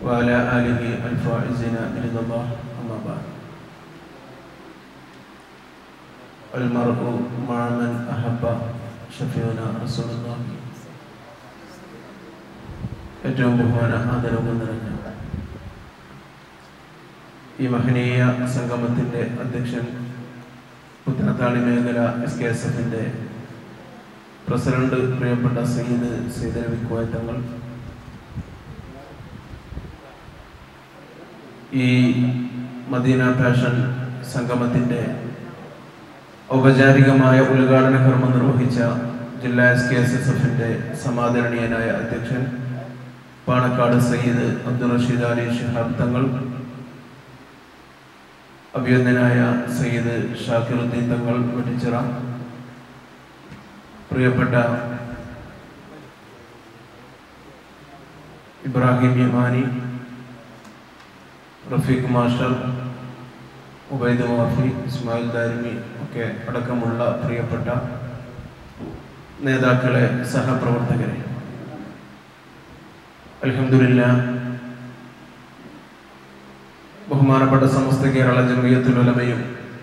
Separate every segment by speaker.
Speaker 1: وعلى آله الفائزين برضا الله أما بعد المرء مع من أحب ഷഫീന റസൂലുള്ളാഹി ഏറ്റവും ബഹുമാന ആദരവ് നിറഞ്ഞ ഈ മഹനീയ സംഗമത്തിൻ്റെ അധ്യക്ഷൻ പുത്തനത്താണി മേഖല എസ് കെ എസ് എഫിൻ്റെ പ്രസിഡന്റ് പ്രിയപ്പെട്ട സയ്യിദ് സൈദരവി കോയത്തങ്ങൾ ഈ മദീന ഫാഷൻ സംഗമത്തിൻ്റെ ഔപചാരികമായ ഉദ്ഘാടന കർമ്മം നിർവഹിച്ച ജില്ലാ എസ് കെ എസ് എസ് എഫിന്റെ സമാദരണീയനായ അധ്യക്ഷൻ പാണക്കാട് സയ്യിദ് അബ്ദുൾ റഷീദ് അലി ഷിഹാബ് തങ്ങൾ അഭിയന്തനായ സയ്യിദ് ഷാക്കിറുദ്ദീൻ തങ്ങൾ വെട്ടിച്ചിറ പ്രിയപ്പെട്ട ഇബ്രാഹിം യമാനി റഫീഖ് മാസ്റ്റർ ഉബൈദ് മാഫി ഇസ്മായിൽ ദാരിമി ഒക്കെ അടക്കമുള്ള പ്രിയപ്പെട്ട നേതാക്കളെ സഹപ്രവർത്തകരെ അലഹമില്ല ബഹുമാനപ്പെട്ട സമസ്ത കേരള ജമയത്തുലമയും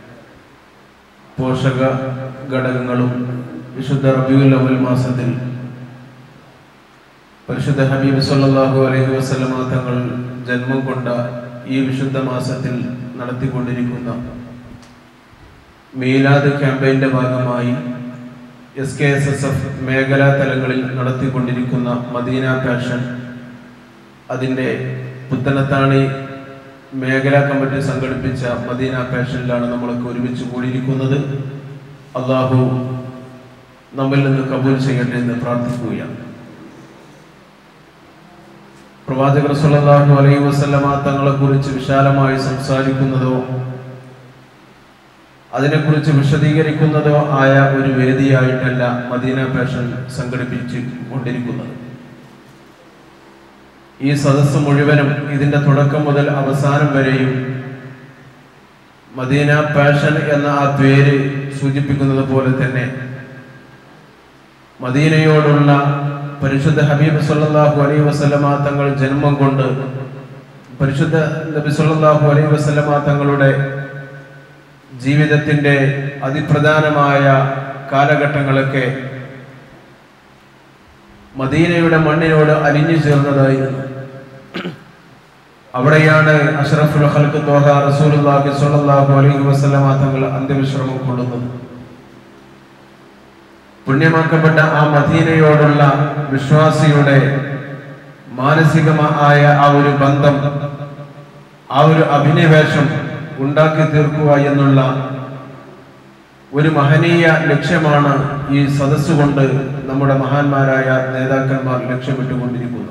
Speaker 1: പോഷക ഘടകങ്ങളും വിശുദ്ധ റബിയുൽ അവൽ മാസത്തിൽ പരിശുദ്ധ ഹബീബ് സല്ലല്ലാഹു അലൈഹി വസല്ലമ തങ്ങൾ ജന്മം കൊണ്ട ഈ വിശുദ്ധ മാസത്തിൽ നടത്തിക്കൊണ്ടിരിക്കുന്ന മീലാദ് ക്യാമ്പയിന്റെ ഭാഗമായി S K S S F മേഖലാ തലങ്ങളിൽ നടത്തിക്കൊണ്ടിരിക്കുന്ന മദീന പാഷൻ അതിൻ്റെ പുത്തനത്താണി മേഖലാ കമ്മിറ്റി സംഘടിപ്പിച്ച മദീന പാഷനിലാണ് നമ്മളൊക്കെ ഒരുമിച്ച് കൂടിയിരിക്കുന്നത് അള്ളാഹു നമ്മിൽ നിന്ന് കബൂൽ ചെയ്യട്ടെ എന്ന് പ്രാർത്ഥിക്കുകയാണ് പ്രവാചകർ സല്ലല്ലാഹു അലൈഹി വസല്ലമ തങ്ങളെ കുറിച്ച് വിശാലമായി സംസാരിക്കുന്നതോ അതിനെക്കുറിച്ച് വിശദീകരിക്കുന്നതോ ആയ ഒരു വേദിയായിട്ടല്ല മദീന പാഷൻ സംഘടിപ്പിച്ചു കൊണ്ടിരിക്കുന്നത് ഈ സദസ്സ് മുഴുവനും ഇതിന്റെ തുടക്കം മുതൽ അവസാനം വരെയും മദീന പാഷൻ എന്ന ആ പേര് സൂചിപ്പിക്കുന്നത് പോലെ തന്നെ മദീനയോടുള്ള പരിശുദ്ധ ഹബീബ് സല്ലല്ലാഹു അലൈഹി വസല്ലമ തങ്ങൾ ജന്മം കൊണ്ട് പരിശുദ്ധ നബി സല്ലല്ലാഹു അലൈഹി വസല്ലമ തങ്ങളുടെ ജീവിതത്തിന്റെ അതിപ്രധാനമായ കാലഘട്ടങ്ങളൊക്കെ മദീനയുടെ മണ്ണിനോട് അലിഞ്ഞു ചേർന്നതായിരുന്നു അവിടെയാണ് അഷ്റഫുൽ ഖൽഖ് തോഹ റസൂലുള്ളാഹി സ്വല്ലല്ലാഹു അലൈഹി വസല്ലമ തങ്ങൾ അന്ത്യവിശ്രമം കൊള്ളുന്നത് പുണ്യമാക്കപ്പെട്ട ആ മദീനയോടുള്ള വിശ്വാസിയുടെ മാനസികമായ ആ ഒരു ബന്ധം ആ ഒരു അഭിനിവേശം ഉണ്ടാക്കി തീർക്കുക എന്നുള്ള ഒരു മഹനീയ ലക്ഷ്യമാണ് ഈ സദസ് കൊണ്ട് നമ്മുടെ മഹാന്മാരായ നേതാക്കന്മാർ ലക്ഷ്യമിട്ടുകൊണ്ടിരിക്കുന്നത്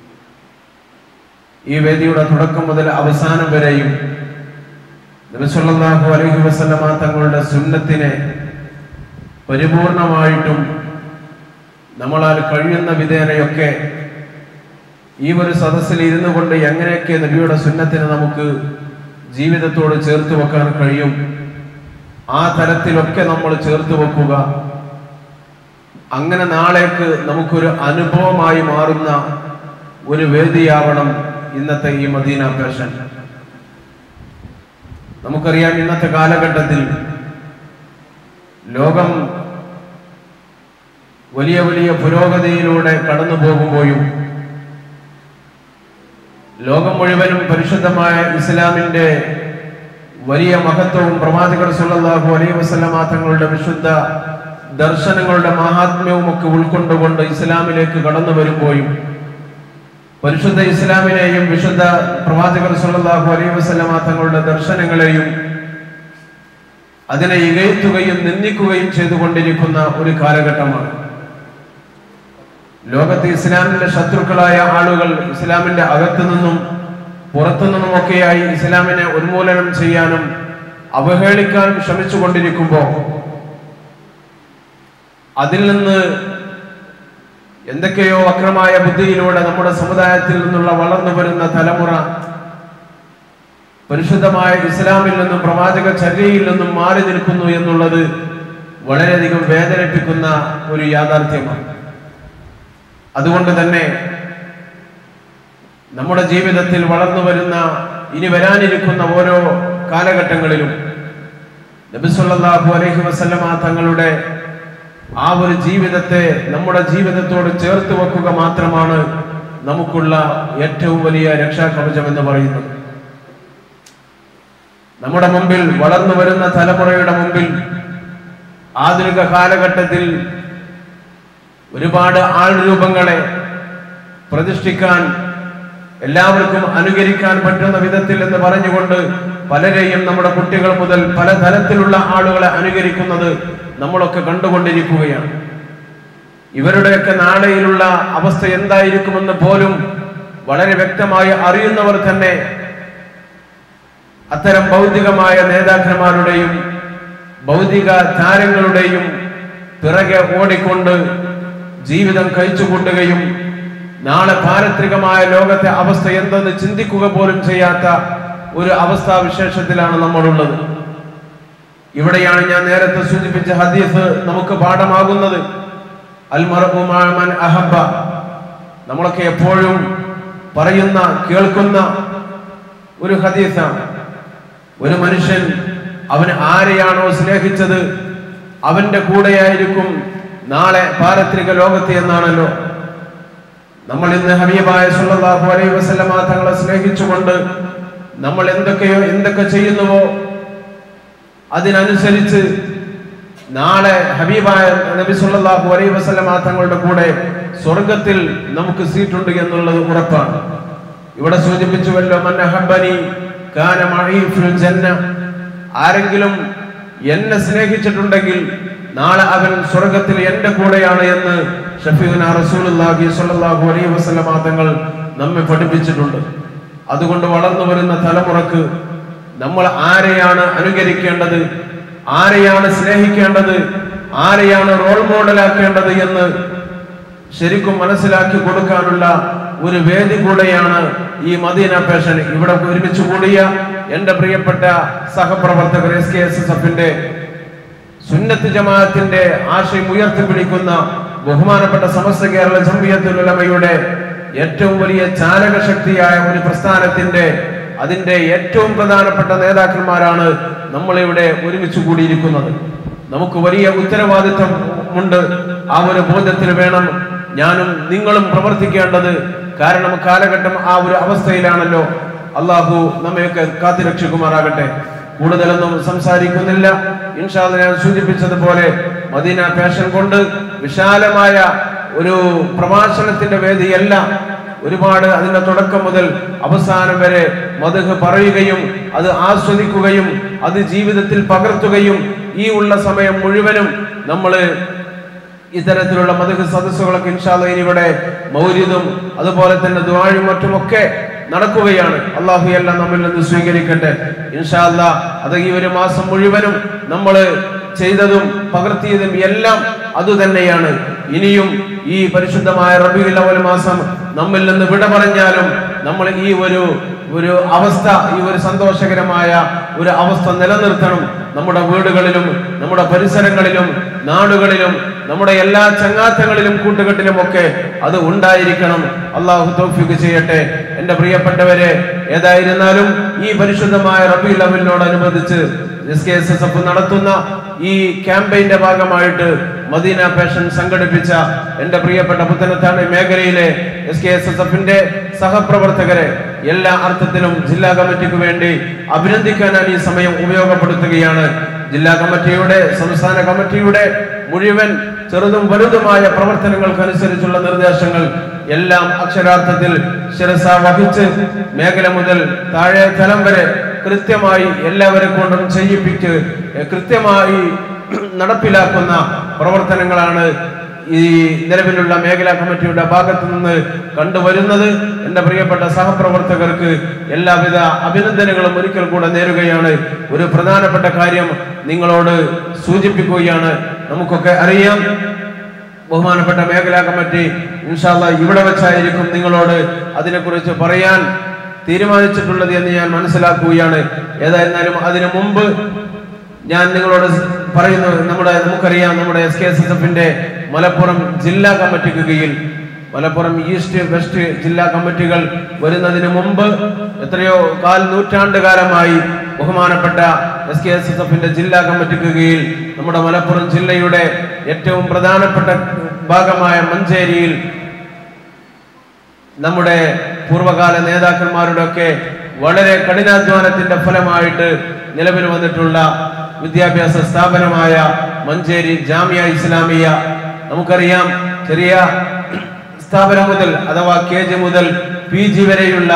Speaker 1: ഈ വേദിയുടെ തുടക്കം മുതൽ അവസാനം വരെയും നബിസല്ലാഹു അലൈഹി വസല്ലമ തങ്ങളുടെ സുന്നത്തിനെ പരിപൂർണമായിട്ടും നമ്മളാൽ കഴിയുന്ന വിധേനയൊക്കെ ഈ ഒരു സദസ്സിൽ ഇരുന്നു കൊണ്ട് എങ്ങനെയൊക്കെ നബിയുടെ സുന്നത്തിനെ നമുക്ക് ജീവിതത്തോട് ചേർത്ത് വെക്കാൻ കഴിയും ആ തരത്തിലൊക്കെ നമ്മൾ ചേർത്ത് വെക്കുക അങ്ങനെ നാളേക്ക് നമുക്കൊരു അനുഭവമായി മാറുന്ന ഒരു വേദിയാവണം ഇന്നത്തെ ഈ മദീന പേഷൻ നമുക്കറിയാം ഇന്നത്തെ കാലഘട്ടത്തിൽ ലോകം വലിയ വലിയ പുരോഗതിയിലൂടെ കടന്നു പോകുമ്പോഴും ലോകം മുഴുവനും പരിശുദ്ധമായ ഇസ്ലാമിന്റെ വലിയ മഹത്വവും പ്രവാചകർ സല്ലല്ലാഹു അലൈഹി വസല്ലമ തങ്ങളുടെ വിശുദ്ധ ദർശനങ്ങളുടെ മഹാത്മ്യവും ഒക്കെ ഉൾക്കൊണ്ടുകൊണ്ട് ഇസ്ലാമിലേക്ക് കടന്നു വരുമ്പോഴും പരിശുദ്ധ ഇസ്ലാമിനെയും വിശുദ്ധ പ്രവാചകർ സല്ലല്ലാഹു അലൈഹി വസല്ലമ തങ്ങളുടെ ദർശനങ്ങളെയും അതിനെ ഇകഴ്ത്തുകയും നിന്ദിക്കുകയും ചെയ്തുകൊണ്ടിരിക്കുന്ന ഒരു കാലഘട്ടമാണ് ലോകത്ത് ഇസ്ലാമിന്റെ ശത്രുക്കളായ ആളുകൾ ഇസ്ലാമിന്റെ അകത്തു നിന്നും പുറത്തു നിന്നുമൊക്കെയായി ഇസ്ലാമിനെ ഉന്മൂലനം ചെയ്യാനും അവഹേളിക്കാനും ശ്രമിച്ചുകൊണ്ടിരിക്കുമ്പോൾ അതിൽ നിന്ന് എന്തൊക്കെയോ അക്രമായ ബുദ്ധിയിലൂടെ നമ്മുടെ സമുദായത്തിൽ നിന്നുള്ള വളർന്നു വരുന്ന തലമുറ പരിശുദ്ധമായ ഇസ്ലാമിൽ നിന്നും പ്രവാചക ചര്യയിൽ നിന്നും മാറി നിൽക്കുന്നു എന്നുള്ളത് വളരെയധികം വേദനിപ്പിക്കുന്ന ഒരു യാഥാർത്ഥ്യമാണ് അതുകൊണ്ട് തന്നെ നമ്മുടെ ജീവിതത്തിൽ വളർന്നു വരുന്ന ഇനി വരാനിരിക്കുന്ന ഓരോ കാലഘട്ടങ്ങളിലും നബിസുല്ലാഹു അലൈഹി വസല്ലമ തങ്ങളുടെ ആ ഒരു ജീവിതത്തെ നമ്മുടെ ജീവിതത്തോട് ചേർത്ത് വെക്കുക മാത്രമാണ് നമുക്കുള്ള ഏറ്റവും വലിയ രക്ഷാകവചം എന്ന് പറയുന്നത് നമ്മുടെ മുമ്പിൽ വളർന്നു വരുന്ന തലമുറയുടെ മുമ്പിൽ ആധുനിക കാലഘട്ടത്തിൽ ഒരുപാട് ആൾ രൂപങ്ങളെ പ്രതിഷ്ഠിക്കാൻ എല്ലാവർക്കും അനുകരിക്കാൻ പറ്റുന്ന വിധത്തിൽ എന്ന് പറഞ്ഞുകൊണ്ട് പലരെയും നമ്മുടെ കുട്ടികൾ മുതൽ പല തലത്തിലുള്ള ആളുകളെ അനുകരിക്കുന്നത് നമ്മളൊക്കെ കണ്ടുകൊണ്ടിരിക്കുകയാണ് ഇവരുടെയൊക്കെ നാളെയിലുള്ള അവസ്ഥ എന്തായിരിക്കുമെന്ന് പോലും വളരെ വ്യക്തമായി അറിയുന്നവർ തന്നെ അത്തരം ഭൗതികമായ നേതാക്കന്മാരുടെയും ഭൗതിക താരങ്ങളുടെയും പിറകെ ഓടിക്കൊണ്ട് ജീവിതം കഴിച്ചുകൂട്ടുകയും നാളെ പാരത്രികമായ ലോകത്തെ അവസ്ഥ എന്തെന്ന് ചിന്തിക്കുക പോലും ചെയ്യാത്ത ഒരു അവസ്ഥാവിശേഷത്തിലാണ് നമ്മളുള്ളത് ഇവിടെയാണ് ഞാൻ നേരത്തെ സൂചിപ്പിച്ച ഹദീസ് നമുക്ക് പാഠമാകുന്നത് അൽ മർഉ മഅ മൻ അഹബ്ബ നമ്മളൊക്കെ എപ്പോഴും പറയുന്ന കേൾക്കുന്ന ഒരു ഹദീസാണ് ഒരു മനുഷ്യൻ അവൻ ആരെയാണോ സ്നേഹിച്ചത് അവന്റെ കൂടെയായിരിക്കും നാളെ പാരത്രിക ലോകത്ത് എന്നാണല്ലോ നമ്മൾ ഇന്ന് ഹബീബായ സല്ലല്ലാഹു അലൈഹി വസല്ലമ തങ്ങളെ സ്നേഹിച്ചുകൊണ്ട് നമ്മൾ എന്തൊക്കെയോ എന്തൊക്കെ ചെയ്യുന്നുവോ അതിനനുസരിച്ച് നാളെ ഹബീബായ നബി സല്ലല്ലാഹു അലൈഹി വസല്ലമ തങ്ങളുടെ കൂടെ സ്വർഗത്തിൽ നമുക്ക് സീറ്റുണ്ട് എന്നുള്ളത് ഉറപ്പാണ് ഇവിടെ സൂചിപ്പിച്ചുവല്ലോ മൻ അഹബ്ബനി കാന മഈ ഫിൽ ജന്ന ആരെങ്കിലും എന്നെ സ്നേഹിച്ചിട്ടുണ്ടെങ്കിൽ നാളെ അവൻ സ്വർഗത്തിൽ എന്റെ കൂടെയാണ് എന്ന് ഷഫീഖുന റസൂലുള്ളാഹി സ്വല്ലല്ലാഹു അലൈഹി വസല്ലമ തങ്ങൾ നമ്മെ പഠിപ്പിച്ചിട്ടുണ്ട് അതുകൊണ്ട് വളർന്നു വരുന്ന തലമുറക്ക് നമ്മൾ ആരെയാണ് അനുകരിക്കേണ്ടത് ആരെയാണ് സ്നേഹിക്കേണ്ടത് ആരെയാണ് റോൾ മോഡലാക്കേണ്ടത് എന്ന് ശരിക്കും മനസ്സിലാക്കി കൊടുക്കാനുള്ള ഒരു വേദി കൂടെയാണ് ഈ മദീന പേഷൻ ഇവിടെ ഒരുമിച്ച് കൂടിയ എന്റെ പ്രിയപ്പെട്ട സഹപ്രവർത്തകർ എസ് കെ എസ് എസ് എഫിന്റെ സുന്നത്ത് ജമാഅത്തിന്റെ ആശയം ഉയർത്തിപ്പിടിക്കുന്ന ബഹുമാനപ്പെട്ട സമസ്ത കേരള ജംഇയ്യത്തുൽ ഉലമയുടെ ഏറ്റവും വലിയ ചാലക ശക്തിയായ ഒരു പ്രസ്ഥാനത്തിന്റെ അതിന്റെ ഏറ്റവും പ്രധാനപ്പെട്ട നേതാക്കന്മാരാണ് നമ്മളിവിടെ ഒരുമിച്ച് കൂടിയിരിക്കുന്നത് നമുക്ക് വലിയ ഉത്തരവാദിത്വം ഉണ്ട് ആ ഒരു ബോധത്തിൽ വേണം ഞാനും നിങ്ങളും പ്രവർത്തിക്കേണ്ടത് കാരണം കാലഘട്ടം ആ ഒരു അവസ്ഥയിലാണല്ലോ അള്ളാഹു നമ്മയൊക്കെ കാത്തിരക്ഷിക്കുമാറാകട്ടെ കൂടുതലൊന്നും സംസാരിക്കുന്നില്ല ഇൻഷാല് ഞാൻ സൂചിപ്പിച്ചതുപോലെ മദീന പാഷൻ കൊണ്ട് വിശാലമായ ഒരു പ്രഭാഷണത്തിന്റെ വേദിയല്ല ഒരുപാട് അതിന്റെ തുടക്കം മുതൽ അവസാനം വരെ മധുഹ് പറയുകയും അത് ആസ്വദിക്കുകയും അത് ജീവിതത്തിൽ പകർത്തുകയും ഈ ഉള്ള സമയം മുഴുവനും നമ്മള് ഇത്തരത്തിലുള്ള മതക സദസ്സുകളൊക്കെ ഇൻഷാല്ല ഇനി ഇവിടെ മൗര്യതും അതുപോലെ തന്നെ ദ്വാഴും മറ്റുമൊക്കെ നടക്കുകയാണ് അള്ളാഹു എല്ലാം നമ്മിൽ നിന്ന് സ്വീകരിക്കട്ടെ ഇൻഷാല്ല അത് ഈ ഒരു മാസം മുഴുവനും നമ്മൾ ചെയ്തതും പകർത്തിയതും എല്ലാം അതുതന്നെയാണ് ഇനിയും ഈ പരിശുദ്ധമായ റബിയുൽ അവൽ മാസം നമ്മിൽ നിന്ന് വിട പറഞ്ഞാലും നമ്മൾ ഈ ഒരു ഒരു അവസ്ഥ ഈ ഒരു സന്തോഷകരമായ ഒരു അവസ്ഥ നിലനിർത്തണം നമ്മുടെ വീടുകളിലും നമ്മുടെ പരിസരങ്ങളിലും നാടുകളിലും നമ്മുടെ എല്ലാ ചങ്ങാത്തങ്ങളിലും കൂട്ടുകെട്ടിലും ഒക്കെ അത് ഉണ്ടായിരിക്കണം അള്ളാഹു തൗഫീഖ് ചെയ്യട്ടെ എന്റെ പ്രിയപ്പെട്ടവരെ ഏതായിരുന്നാലും ഈ പരിശുദ്ധമായ റബി ലവലിനോടനുബന്ധിച്ച് S K S S F നടത്തുന്ന ഈ ക്യാമ്പയിന്റെ ഭാഗമായിട്ട് മദീന പേഷൻ സംഘടിപ്പിച്ച എന്റെ പ്രിയപ്പെട്ട പുത്തനത്താണി മേഖലയിലെ എസ് കെ എസ് എസ് എഫിന്റെ സഹപ്രവർത്തകരെ എല്ലാ അർത്ഥത്തിലും ജില്ലാ കമ്മിറ്റിക്ക് വേണ്ടി അഭിനന്ദിക്കാൻ ഞാൻ ഈ സമയം ഉപയോഗപ്പെടുത്തുകയാണ് ജില്ലാ കമ്മിറ്റിയുടെ സംസ്ഥാന കമ്മിറ്റിയുടെ മുഴുവൻ ചെറുതും വലുതുമായ പ്രവർത്തനങ്ങൾക്കനുസരിച്ചുള്ള നിർദ്ദേശങ്ങൾ എല്ലാം അക്ഷരാർത്ഥത്തിൽ ശിരസ വഹിച്ച് മേഖല മുതൽ താഴെ തലം വരെ കൃത്യമായി എല്ലാവരെ കൊണ്ടും ചെയ്യിപ്പിച്ച് കൃത്യമായി നടപ്പിലാക്കുന്ന പ്രവർത്തനങ്ങളാണ് ഈ നിലവിലുള്ള മേഖലാ കമ്മിറ്റിയുടെ ഭാഗത്തു നിന്ന് കണ്ടുവരുന്നത് എന്റെ പ്രിയപ്പെട്ട സഹപ്രവർത്തകർക്ക് എല്ലാവിധ അഭിനന്ദനങ്ങളും ഒരിക്കൽ കൂടെ നേരുകയാണ് ഒരു പ്രധാനപ്പെട്ട കാര്യം നിങ്ങളോട് സൂചിപ്പിക്കുകയാണ് നമുക്കൊക്കെ അറിയാം ബഹുമാനപ്പെട്ട മേഖലാ കമ്മിറ്റി ഇൻഷാല്ല ഇവിടെ വെച്ചായിരിക്കും നിങ്ങളോട് അതിനെക്കുറിച്ച് പറയാൻ തീരുമാനിച്ചിട്ടുള്ളത് എന്ന് ഞാൻ മനസ്സിലാക്കുകയാണ് ഏതായിരുന്നാലും അതിനു മുമ്പ് ഞാൻ നിങ്ങളോട് പറയുന്നു നമ്മുടെ നമുക്കറിയാം നമ്മുടെ എസ് കെ എസ് എസ് എഫിന്റെ മലപ്പുറം ജില്ലാ കമ്മിറ്റിക്ക് കീഴിൽ മലപ്പുറം ഈസ്റ്റ് വെസ്റ്റ് ജില്ലാ കമ്മിറ്റികൾ വരുന്നതിന് മുമ്പ് എത്രയോ കാൽ നൂറ്റാണ്ട് കാലമായി ബഹുമാനപ്പെട്ട എസ് കെ എസ് എസ് എഫിന്റെ ജില്ലാ കമ്മിറ്റിക്ക് കീഴിൽ നമ്മുടെ മലപ്പുറം ജില്ലയുടെ ഏറ്റവും പ്രധാനപ്പെട്ട ഭാഗമായ മഞ്ചേരിയിൽ നമ്മുടെ പൂർവ്വകാല നേതാക്കന്മാരുടെ ഒക്കെ വളരെ കഠിനാധ്വാനത്തിന്റെ ഫലമായിട്ട് നിലവിൽ വന്നിട്ടുള്ള വിദ്യാഭ്യാസ സ്ഥാപനമായ മഞ്ചേരി ജാമിയ ഇസ്ലാമിയ നമുക്കറിയാം ചെറിയ സ്ഥാപനം മുതൽ അഥവാ കെ ജി മുതൽ പി ജി വരെയുള്ള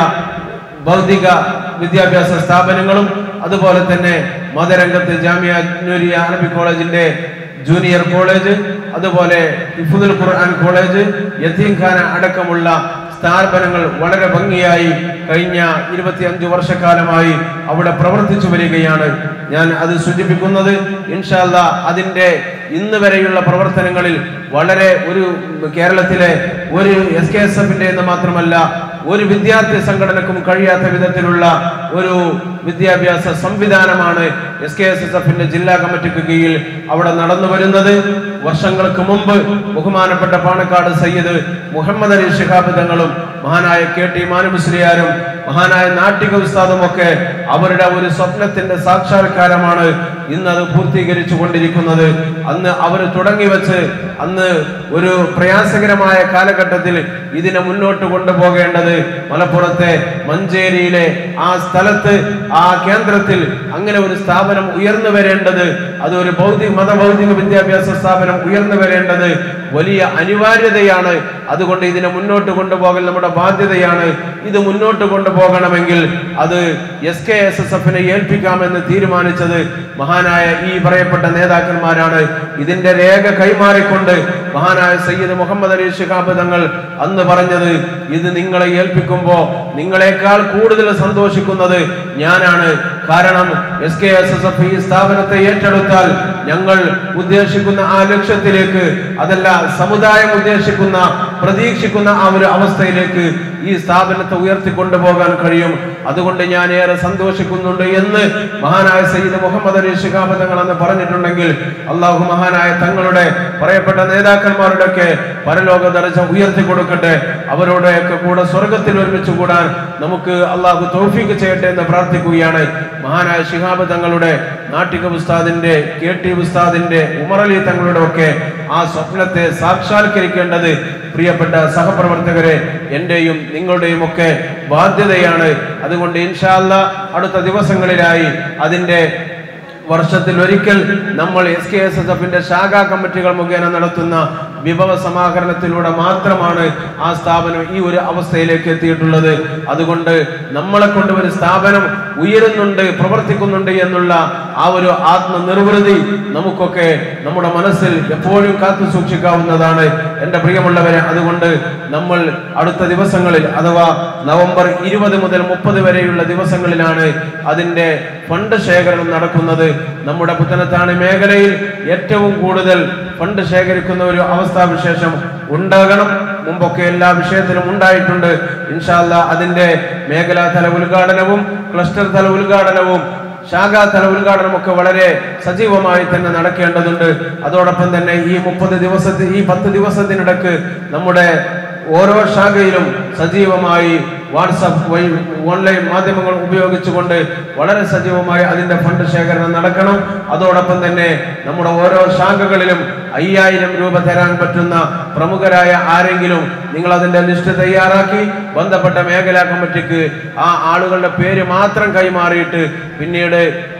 Speaker 1: ഭൗതിക വിദ്യാഭ്യാസ സ്ഥാപനങ്ങളും അതുപോലെ തന്നെ മതരംഗത്ത് ജാമിയ നൂരിയ അറബിക് കോളേജിന്റെ ജൂനിയർ കോളേജ് അതുപോലെ ഇഫുദുൽ ഖുർആൻ കോളേജ് യത്തീംഖാന അടക്കമുള്ള സ്ഥാപനങ്ങൾ വളരെ ഭംഗിയായി കഴിഞ്ഞ ഇരുപത്തിയഞ്ചു വർഷക്കാലമായി അവിടെ പ്രവർത്തിച്ചു വരികയാണ് ഞാൻ അത് സൂചിപ്പിക്കുന്നത് ഇൻഷാല്ല അതിന്റെ ഇന്ന് വരെയുള്ള പ്രവർത്തനങ്ങളിൽ വളരെ ഒരു കേരളത്തിലെ ഒരു എസ് കെ എസ് എഫിന്റെ എന്ന് മാത്രമല്ല ഒരു വിദ്യാർത്ഥി സംഘടനക്കും കഴിയാത്ത വിധത്തിലുള്ള ഒരു വിദ്യാഭ്യാസ സംവിധാനമാണ് എസ് കെ എസ് എസ് എഫിന്റെ ജില്ലാ കമ്മിറ്റിക്ക് കീഴിൽ അവിടെ നടന്നു വരുന്നത് വർഷങ്ങൾക്ക് മുമ്പ് ബഹുമാനപ്പെട്ട പാണക്കാട് സയ്യിദ് മുഹമ്മദ് അലി ശിഹാബ് തങ്ങളും മഹാനായ കെ ടി മാനുമുസ്ലിയാരും മഹാനായ നാട്ടിക ഉസ്താദും ഒക്കെ അവരുടെ ഒരു സ്വപ്നത്തിന്റെ സാക്ഷാത്കാരമാണ് ഇന്ന് അത് പൂർത്തീകരിച്ചു കൊണ്ടിരിക്കുന്നത് അന്ന് അവർ തുടങ്ങി വെച്ച് അന്ന് ഒരു പ്രയാസകരമായ കാലഘട്ടത്തിൽ ഇതിനെ മുന്നോട്ട് കൊണ്ടുപോകേണ്ടത് മലപ്പുറത്തെ മഞ്ചേരിയിലെ ആ സ്ഥലത്ത് ആ കേന്ദ്രത്തിൽ അങ്ങനെ ഒരു സ്ഥാപനം ഉയർന്നു വരേണ്ടത് അത് ഒരു ഭൗതിക മതഭൗതിക വിദ്യാഭ്യാസ സ്ഥാപനം ഉയർന്നു വരേണ്ടത് വലിയ അനിവാര്യതയാണ് അതുകൊണ്ട് ഇതിനെ മുന്നോട്ട് കൊണ്ടുപോകൽ നമ്മുടെ ബാധ്യതയാണ് ഇത് മുന്നോട്ട് കൊണ്ടുപോകണമെങ്കിൽ അത് എസ് കെ എസ് എസ് എഫിനെ ഏൽപ്പിക്കാമെന്ന് തീരുമാനിച്ചത് മഹാനായ ഈ പറയപ്പെട്ട നേതാക്കന്മാരാണ് ഇതിന്റെ രേഖ കൈമാറിക്കൊണ്ട് മഹാനായ സയ്യിദ് മുഹമ്മദ് അലി ശിഹാബ് തങ്ങൾ അന്ന് പറഞ്ഞത് ഇത് നിങ്ങളെ ഏൽപ്പിക്കുമ്പോ നിങ്ങളെക്കാൾ കൂടുതൽ സന്തോഷിക്കുന്നത് ഞാനാണ് കാരണം S K S S F ഈ സ്ഥാപനത്തെ ഏറ്റെടുത്താൽ ഞങ്ങൾ ഉദ്ദേശിക്കുന്ന ആ ലക്ഷ്യത്തിലേക്ക് അതല്ല സമുദായം ഉദ്ദേശിക്കുന്ന പ്രതീക്ഷിക്കുന്ന ആ ഒരു അവസ്ഥയിലേക്ക് ഈ സ്ഥാപനത്തെ ഉയർത്തിക്കൊണ്ടുപോകാൻ കഴിയും അതുകൊണ്ട് ഞാൻ ഏറെ സന്തോഷിക്കുന്നുണ്ട് എന്ന് മഹാനായ സയ്യിദ് മുഹമ്മദ് അലി ശിഹാബ് തങ്ങൾ അന്ന് പറഞ്ഞിട്ടുണ്ടെങ്കിൽ അള്ളാഹു മഹാനായ തങ്ങളുടെ പറയപ്പെട്ട നേതാക്കന്മാരുടെ ഒക്കെ പരലോക ദർജ ഉയർത്തി കൊടുക്കട്ടെ അവരോടെയൊക്കെ കൂടെ സ്വർഗത്തിൽ ഒരുമിച്ച് കൂടാൻ നമുക്ക് അള്ളാഹു തൗഫീക്ക് ചെയ്യട്ടെ എന്ന് പ്രാർത്ഥിക്കുകയാണ് മഹാനായ ശിഹാബ് തങ്ങളുടെ നാട്ടിക ഉസ്താദിന്റെ കെ ടി ഉസ്താദിന്റെ ഉമർ അലി തങ്ങളുടെ ഒക്കെ ആ സ്വപ്നത്തെ സാക്ഷാത്കരിക്കേണ്ടത് പ്രിയപ്പെട്ട സഹപ്രവർത്തകരെ എന്റെയും നിങ്ങളുടെയും ഒക്കെ ബാധ്യതയാണ് അതുകൊണ്ട് ഇൻഷാല്ല അടുത്ത ദിവസങ്ങളിലായി അതിന്റെ വർഷത്തിൽ ഒരിക്കൽ നമ്മൾ എസ് കെ എസ് എസ് എഫിന്റെ ശാഖാ കമ്മിറ്റികൾ മുഖേന നടത്തുന്ന വിഭവ സമാഹരണത്തിലൂടെ മാത്രമാണ് ആ സ്ഥാപനം ഈ ഒരു അവസ്ഥയിലേക്ക് എത്തിയിട്ടുള്ളത് അതുകൊണ്ട് നമ്മളെ കൊണ്ട് ഒരു സ്ഥാപനം ഉയരുന്നുണ്ട് പ്രവർത്തിക്കുന്നുണ്ട് എന്നുള്ള ആ ഒരു ആത്മനിർവൃതി നമുക്കൊക്കെ നമ്മുടെ മനസ്സിൽ എപ്പോഴും കാത്തു സൂക്ഷിക്കാവുന്നതാണ് എൻ്റെ പ്രിയമുള്ളവരെ അതുകൊണ്ട് നമ്മൾ അടുത്ത ദിവസങ്ങളിൽ അഥവാ നവംബർ ഇരുപത് മുതൽ മുപ്പത് വരെയുള്ള ദിവസങ്ങളിലാണ് അതിന്റെ ഫണ്ട് ശേഖരണം നടക്കുന്നത് നമ്മുടെ പുത്തനത്താണി മേഖലയിൽ ഏറ്റവും കൂടുതൽ ഫണ്ട് ശേഖരിക്കുന്ന ഒരു അവസ്ഥാവിശേഷം ഉണ്ടാകണം മുമ്പൊക്കെ എല്ലാ വിഷയത്തിലും ഉണ്ടായിട്ടുണ്ട് ഇൻഷാല്ല അതിന്റെ മേഖലാ തല ഉദ്ഘാടനവും ക്ലസ്റ്റർ തല ഉദ്ഘാടനവും ശാഖാതല ഉദ്ഘാടനമൊക്കെ വളരെ സജീവമായി തന്നെ നടക്കേണ്ടതുണ്ട് അതോടൊപ്പം തന്നെ ഈ മുപ്പത് ദിവസത്തിൽ ഈ പത്ത് ദിവസത്തിനിടക്ക് നമ്മുടെ ഓരോ ശാഖയിലും സജീവമായി വാട്സപ്പ് വഴി ഓൺലൈൻ മാധ്യമങ്ങൾ ഉപയോഗിച്ചുകൊണ്ട് വളരെ സജീവമായി അതിന്റെ ഫണ്ട് ശേഖരണം നടക്കണം അതോടൊപ്പം തന്നെ നമ്മുടെ ഓരോ ശാഖകളിലും അയ്യായിരം രൂപ തരാൻ പറ്റുന്ന പ്രമുഖരായ ആരെങ്കിലും നിങ്ങൾ അതിന്റെ ലിസ്റ്റ് തയ്യാറാക്കി ബന്ധപ്പെട്ട മേഖലാ കമ്മിറ്റിക്ക് ആ ആളുകളുടെ പേര് മാത്രം കൈമാറിയിട്ട് പിന്നീട്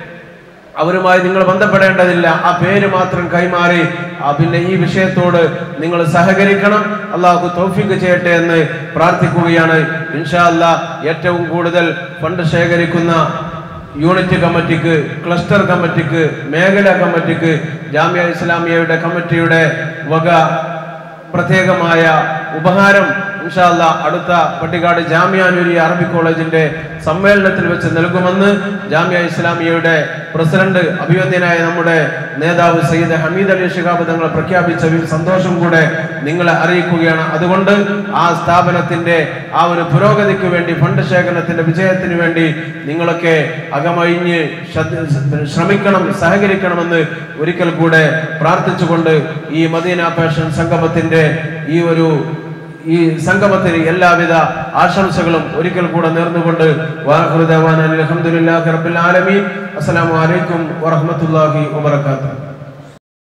Speaker 1: അവരുമായി നിങ്ങൾ ബന്ധപ്പെടേണ്ടതില്ല ആ പേര് മാത്രം കൈമാറി ആ പിന്നെ ഈ വിഷയത്തോട് നിങ്ങൾ സഹകരിക്കണം അള്ളാഹു തൗഫീഖ് ചെയ്യട്ടെ എന്ന് പ്രാർത്ഥിക്കുകയാണ് ഇൻഷാ അല്ലാ ഏറ്റവും കൂടുതൽ ഫണ്ട് ശേഖരിക്കുന്ന യൂണിറ്റ് കമ്മിറ്റിക്ക് ക്ലസ്റ്റർ കമ്മിറ്റിക്ക് മേഖലാ കമ്മിറ്റിക്ക് ജാമ്യ ഇസ്ലാമിയയുടെ കമ്മിറ്റിയുടെ വക പ്രത്യേകമായ ഉപഹാരം ഇൻഷാല്ല അടുത്ത പട്ടിക്കാട് ജാമ്യ നൂരി അറബി കോളേജിന്റെ സമ്മേളനത്തിൽ വെച്ച് നൽകുമെന്ന് ജാമ്യ ഇസ്ലാമിയയുടെ പ്രസിഡന്റ് അഭിവന്ദ്യനായ നമ്മുടെ നേതാവ് സയ്യിദ് ഹമീദ് അലി ഷിഹാബ് തങ്ങൾ പ്രഖ്യാപിച്ച ഈ സന്തോഷം കൂടെ നിങ്ങളെ അറിയിക്കുകയാണ് അതുകൊണ്ട് ആ സ്ഥാപനത്തിന്റെ ആ ഒരു പുരോഗതിക്ക് വേണ്ടി ഫണ്ട് ശേഖരണത്തിന്റെ വിജയത്തിന് വേണ്ടി നിങ്ങളൊക്കെ അകമഴിഞ്ഞ് ശ്രദ്ധ- ശ്രമിക്കണം സഹകരിക്കണമെന്ന് ഒരിക്കൽ കൂടെ പ്രാർത്ഥിച്ചുകൊണ്ട് ഈ മദീന പാഷൻ സംഗമത്തിന്റെ ഈ ഒരു ഈ സംഗമത്തിന് എല്ലാവിധ ആശംസകളും ഒരിക്കൽ കൂടെ നേർന്നുകൊണ്ട് വാഹൃദവാൻ അലഹമുല്ലാ റബ്ബിൽ ആലമീൻ അസ്സലാമു അലൈക്കും വറഹ്മത്തുള്ളാഹി വബറകാതുഹു